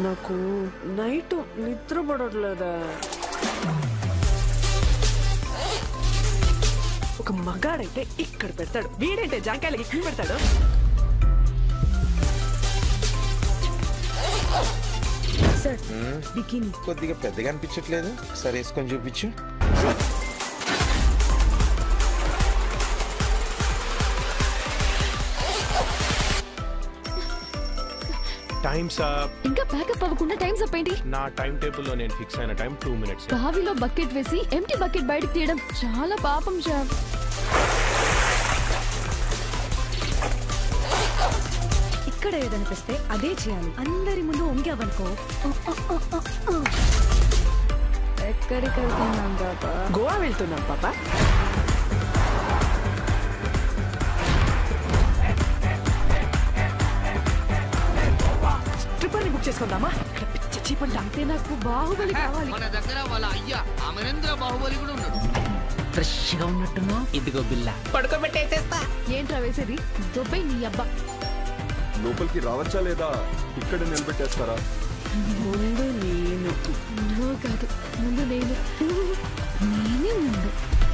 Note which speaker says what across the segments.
Speaker 1: నాకు నైట్ నిద్ర పడట్లేదా ఒక మగాడైతే ఇక్కడ పెడతాడు వీడైతే జాంకాయలకి ఇక్కడ పెడతాడు
Speaker 2: సార్ బికినీ
Speaker 3: కొద్దిగా పెద్దగా అనిపించట్లేదు సరే వేసుకొని చూపించు
Speaker 4: టైమ్స్ అప్
Speaker 5: ఇంకా ప్యాకప్ అవ్వకుండా టైం అప్ ఏంటి
Speaker 4: నా టైం టేబుల్ లో నేను ఫిక్స్ అయిన టైం టూ మినిట్స్
Speaker 5: బావిలో బకెట్ వేసి ఎంటీ బకెట్ బయటకు తీయడం చాలా పాపం షాప్
Speaker 2: ఇక్కడ ఏదనిపిస్తే అదే చేయాలి అందరి ముందు వంగావనుకో ఎక్కడికి వెళ్తున్నాం బాబా
Speaker 1: గోవా వెళ్తున్నాం పాప ట్రిప్పర్ని బుక్ చేసుకుందామా ఇక్కడ పిచ్చ చీపంట
Speaker 5: అంటే నాకు బాహుబలి కావాలి
Speaker 6: మన దగ్గర వాళ్ళ అయ్యా అమరేంద్ర బాహుబలి కూడా ఉన్నాడు
Speaker 7: ఫ్రెష్ గా ఉన్నట్టున్నా ఇదిగో బిల్ల పడుకోబెట్టేసేస్తా
Speaker 5: ఏంట్రా వేసేది దొబ్బై నీ అబ్బా
Speaker 8: లోపలికి రావచ్చా లేదా ఇక్కడ నిలబెట్టేస్తారా
Speaker 1: ముందు నేను
Speaker 5: నువ్వు కాదు ముందు నేను నేనే ముందు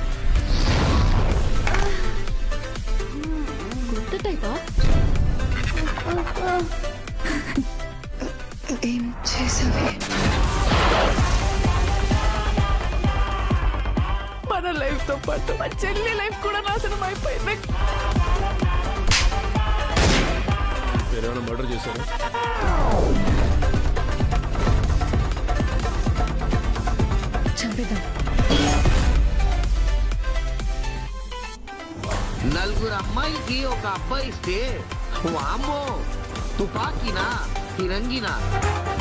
Speaker 5: కొత్త టైపా
Speaker 9: ఏం చేసావే
Speaker 1: మన లైఫ్ తో పాటు మా చెల్లి లైఫ్ కూడా నాశనం అయిపోయింది
Speaker 4: మీరేమైనా మర్డర్ చేశారు
Speaker 2: చంపేద్దాం
Speaker 6: నలుగురు అమ్మాయిలకి ఒక అబ్బాయి ఇస్తే వామ్మో తుపాకీనా ఫిరంగినా